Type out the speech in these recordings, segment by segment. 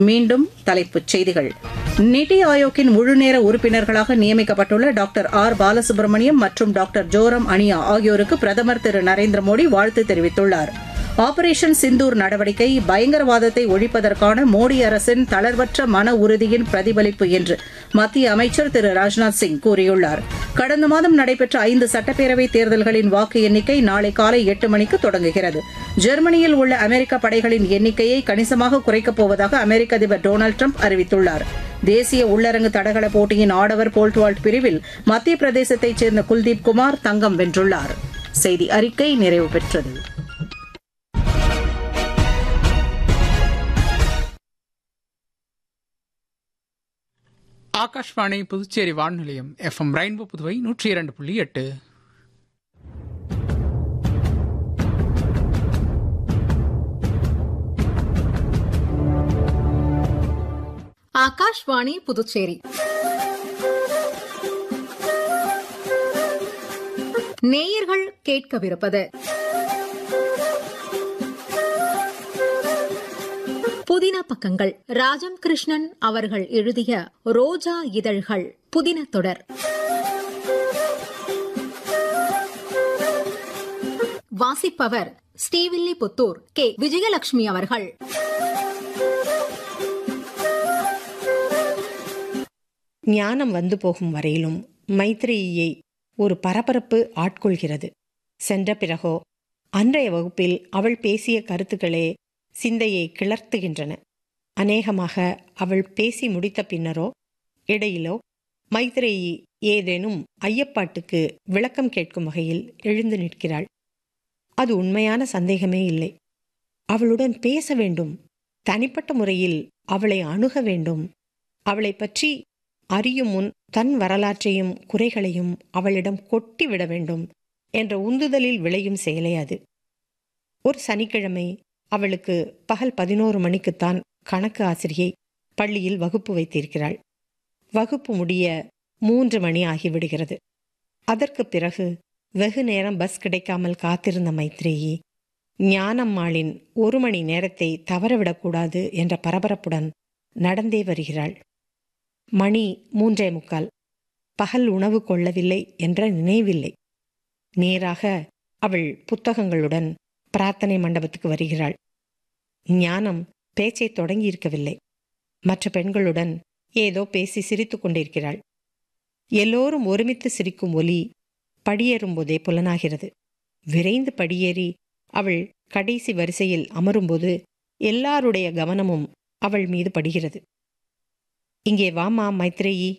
மீண்டும் தலைப்புச் செய்திகள் நிதி ஆயோக்கின் முழுநேர உறுப்பினர்களாக நியமிக்கப்பட்டுள்ள டாக்டர் ஆர் பாலசுப்ரமணியம் மற்றும் டாக்டர் ஜோரம் அனியா ஆகியோருக்கு பிரதமர் திரு நரேந்திர மோடி வாழ்த்து தெரிவித்துள்ளார் ஆபரேஷன் சிந்தூர் நடவடிக்கை பயங்கரவாதத்தை ஒழிப்பதற்கான மோடி அரசின் தளர்வற்ற மன உறுதியின் பிரதிபலிப்பு என்று மத்திய அமைச்சர் திரு ராஜ்நாத் சிங் கூறியுள்ளார் கடந்த மாதம் நடைபெற்ற ஐந்து சட்டப்பேரவை தேர்தல்களின் வாக்கு எண்ணிக்கை நாளை காலை எட்டு மணிக்கு தொடங்குகிறது ஜெர்மனியில் உள்ள அமெரிக்க படைகளின் எண்ணிக்கையை கணிசமாக குறைக்கப் போவதாக அமெரிக்க அதிபர் டொனால்டு ட்ரம்ப் அறிவித்துள்ளார் தேசிய உள்ளரங்கு தடகள போட்டியின் ஆடவர் போல்ட்வால்ட் பிரிவில் மத்திய பிரதேசத்தைச் சேர்ந்த குல்தீப் குமார் தங்கம் வென்றுள்ளார் செய்தி அறிக்கை நிறைவு பெற்றது ஆகாஷ்வாணி புதுச்சேரி வானொலியம் எஃப்எம் ரெயின்போ புதுவை நூற்றி இரண்டு புள்ளி எட்டு ஆகாஷ்வாணி புதுச்சேரி நேயர்கள் கேட்கவிருப்பது புதின பக்கங்கள் ராஜம் கிருஷ்ணன் அவர்கள் எழுதிய ரோஜா இதழ்கள் புதின தொடர் வாசிப்பவர் ஸ்ரீவில்லிபுத்தூர் கே விஜயலட்சுமி அவர்கள் ஞானம் வந்து போகும் வரையிலும் மைத்ரேயியை ஒரு பரபரப்பு ஆட்கொள்கிறது சென்ற பிறகோ அன்றைய வகுப்பில் அவள் பேசிய கருத்துக்களே சிந்தையை கிளர்த்துகின்றன அநேகமாக அவள் பேசி முடித்த பின்னரோ இடையிலோ மைத்ரேயி ஏதேனும் ஐயப்பாட்டுக்கு விளக்கம் கேட்கும் வகையில் எழுந்து நிற்கிறாள் அது உண்மையான சந்தேகமே இல்லை அவளுடன் பேச வேண்டும் தனிப்பட்ட முறையில் அவளை அணுக வேண்டும் அவளை பற்றி அறியும் முன் தன் வரலாற்றையும் குறைகளையும் அவளிடம் கொட்டிவிட வேண்டும் என்ற உந்துதலில் விளையும் செயலே அது ஒரு சனிக்கிழமை அவளுக்கு பகல் பதினோரு மணிக்குத்தான் கணக்கு ஆசிரியை பள்ளியில் வகுப்பு வைத்திருக்கிறாள் வகுப்பு முடிய மூன்று மணி ஆகிவிடுகிறது அதற்கு பிறகு வெகு நேரம் பஸ் கிடைக்காமல் காத்திருந்த மைத்ரேயி ஞானம்மாளின் ஒரு மணி நேரத்தை தவறவிடக்கூடாது என்ற பரபரப்புடன் நடந்தே வருகிறாள் மணி மூன்றே முக்கால் பகல் உணவு கொள்ளவில்லை என்ற நினைவில்லை நேராக அவள் புத்தகங்களுடன் பிரார்த்தனை மண்டபத்துக்கு வருகிறாள் ஞானம் பேச்சை தொடங்கியிருக்கவில்லை மற்ற பெண்களுடன் ஏதோ பேசி சிரித்துக் கொண்டிருக்கிறாள் எல்லோரும் ஒருமித்து சிரிக்கும் ஒலி படியேறும்போதே புலனாகிறது விரைந்து படியேறி அவள் கடைசி வரிசையில் அமரும்போது எல்லாருடைய கவனமும் அவள் மீது படுகிறது இங்கே வாமா மைத்ரேயி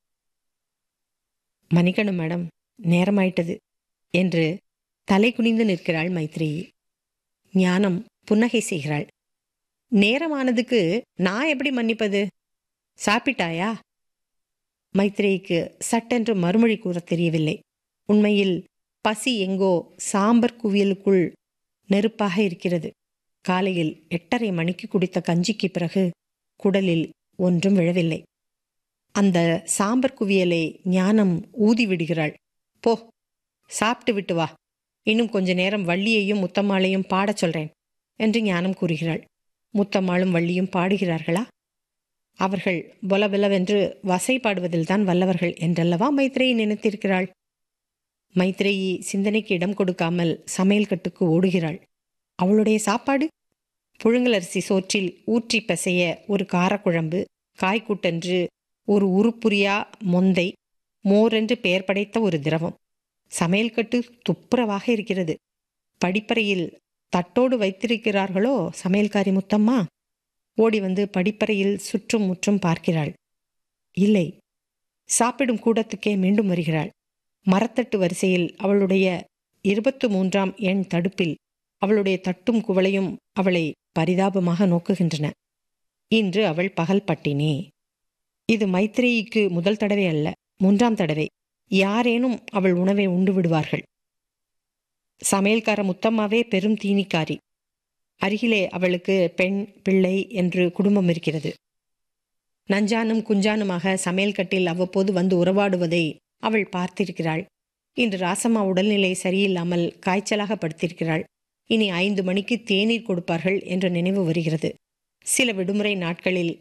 மன்னிக்கணும் மேடம் நேரமாயிட்டது என்று தலை குனிந்து நிற்கிறாள் மைத்ரேயி ஞானம் புன்னகை செய்கிறாள் நேரமானதுக்கு நான் எப்படி மன்னிப்பது சாப்பிட்டாயா மைத்ரேயிக்கு சட்டென்று மறுமொழி கூற தெரியவில்லை உண்மையில் பசி எங்கோ சாம்பர் குவியலுக்குள் நெருப்பாக இருக்கிறது காலையில் எட்டரை மணிக்கு குடித்த கஞ்சிக்கு பிறகு குடலில் ஒன்றும் விழவில்லை அந்த சாம்பர் குவியலை ஞானம் ஊதி விடுகிறாள் போ சாப்பிட்டு விட்டு வா இன்னும் கொஞ்ச நேரம் வள்ளியையும் முத்தம்மாளையும் பாடச் சொல்றேன் என்று ஞானம் கூறுகிறாள் முத்தம்மாளும் வள்ளியும் பாடுகிறார்களா அவர்கள் பொலபெலவென்று வசை பாடுவதில்தான் வல்லவர்கள் என்றல்லவா மைத்ரேயி நினைத்திருக்கிறாள் மைத்ரேயி சிந்தனைக்கு இடம் கொடுக்காமல் சமையல் கட்டுக்கு ஓடுகிறாள் அவளுடைய சாப்பாடு புழுங்கலரிசி சோற்றில் ஊற்றி பிசைய ஒரு காரக்குழம்பு காய்கூட்டென்று ஒரு உருப்புரியா மொந்தை மோரென்று பெயர் படைத்த ஒரு திரவம் சமையல் கட்டு துப்புரவாக இருக்கிறது படிப்பறையில் தட்டோடு வைத்திருக்கிறார்களோ சமையல்காரி முத்தம்மா ஓடி வந்து படிப்பறையில் சுற்றும் முற்றும் பார்க்கிறாள் இல்லை சாப்பிடும் கூடத்துக்கே மீண்டும் வருகிறாள் மரத்தட்டு வரிசையில் அவளுடைய இருபத்து மூன்றாம் எண் தடுப்பில் அவளுடைய தட்டும் குவளையும் அவளை பரிதாபமாக நோக்குகின்றன இன்று அவள் பகல் பட்டினி இது மைத்ரேயிக்கு முதல் தடவை அல்ல மூன்றாம் தடவை யாரேனும் அவள் உணவை உண்டு விடுவார்கள் சமையல்கார முத்தம்மாவே பெரும் தீனிக்காரி அருகிலே அவளுக்கு பெண் பிள்ளை என்று குடும்பம் இருக்கிறது நஞ்சானும் குஞ்சானுமாக சமையல் கட்டில் அவ்வப்போது வந்து உறவாடுவதை அவள் பார்த்திருக்கிறாள் இன்று ராசம்மா உடல்நிலை சரியில்லாமல் காய்ச்சலாக படுத்திருக்கிறாள் இனி ஐந்து மணிக்கு தேநீர் கொடுப்பார்கள் என்ற நினைவு வருகிறது சில விடுமுறை நாட்களில்